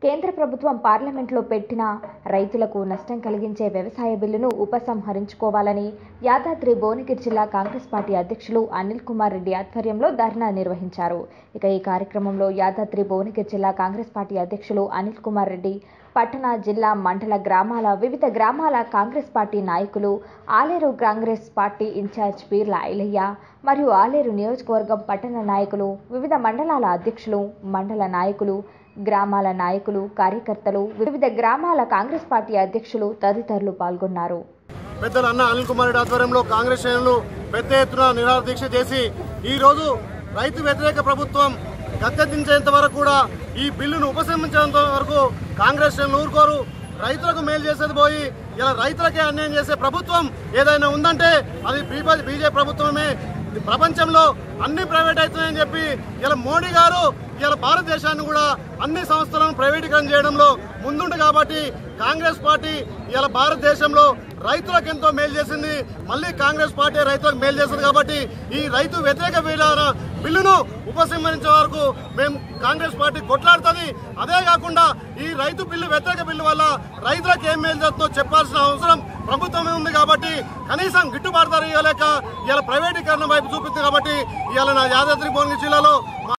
కేంద్ర ప్రభుత్వం పార్లమెంట్లో పెట్టిన రైతులకు నష్టం కలిగించే వ్యవసాయ బిల్లును ఉపసంహరించుకోవాలని యాదాద్రి భువనగిరి జిల్లా కాంగ్రెస్ పార్టీ అధ్యక్షులు అనిల్ కుమార్ రెడ్డి ఆధ్వర్యంలో ధర్నా నిర్వహించారు ఇక ఈ కార్యక్రమంలో యాదాద్రి భువనగిరి జిల్లా కాంగ్రెస్ పార్టీ అధ్యక్షులు అనిల్ కుమార్ రెడ్డి పట్టణ జిల్లా మండల గ్రామాల వివిధ గ్రామాల కాంగ్రెస్ పార్టీ నాయకులు ఆలేరు కాంగ్రెస్ పార్టీ ఇన్ఛార్జ్ పీర్ల ఐలయ్య మరియు ఆలేరు నియోజకవర్గం పట్టణ నాయకులు వివిధ మండలాల అధ్యక్షులు మండల నాయకులు గ్రామాల నాయకులు కార్యకర్తలు వివిధ గ్రామాల కాంగ్రెస్ పార్టీ అధ్యక్షులు తదితరులు పాల్గొన్నారు పెద్దలు అన్న అనిల్ కుమార్ రెడ్డి ఆధ్వర్యంలో కాంగ్రెస్ శ్రేణులు పెద్ద ఎత్తున నిరాహార దీక్ష చేసి ఈ రోజు రైతు వ్యతిరేక ప్రభుత్వం గద్దెదించేంత వరకు కూడా ఈ బిల్లును ఉపసంహరించేంత వరకు కాంగ్రెస్ శ్రేణులు ఊరుకోరు రైతులకు మేలు చేసేది పోయి ఇలా రైతులకే అన్యాయం చేసే ప్రభుత్వం ఏదైనా ఉందంటే అది బీజేపీ ప్రభుత్వమే ప్రపంచంలో అన్ని ప్రైవేట్ అవుతున్నాయని చెప్పి ఇలా మోడీ గారు ఇలా భారతదేశాన్ని కూడా అన్ని సంస్థలను ప్రైవేటీకరణ చేయడంలో ముందుండు కాబట్టి కాంగ్రెస్ పార్టీ ఇలా భారతదేశంలో రైతులకు ఎంతో మేలు చేసింది మళ్ళీ కాంగ్రెస్ పార్టీ రైతులకు మేలు చేస్తుంది కాబట్టి ఈ రైతు వ్యతిరేక విధాన బిల్లును ఉపసంహరించే వరకు మేము కాంగ్రెస్ పార్టీ కొట్లాడుతుంది అదే కాకుండా ఈ రైతు బిల్లు వ్యతిరేక బిల్లు వల్ల రైతులకు ఏం మేలు చేస్తుందో చెప్పాల్సిన అవసరం ప్రభుత్వమే ఉంది కాబట్టి కనీసం గిట్టుబాటు ధర ఇవ్వలేక ఇలా ప్రైవేటీకరణ వైపు చూపిస్తుంది కాబట్టి ఇవాళ నా యాదాద్రి భువనగిరి జిల్లాలో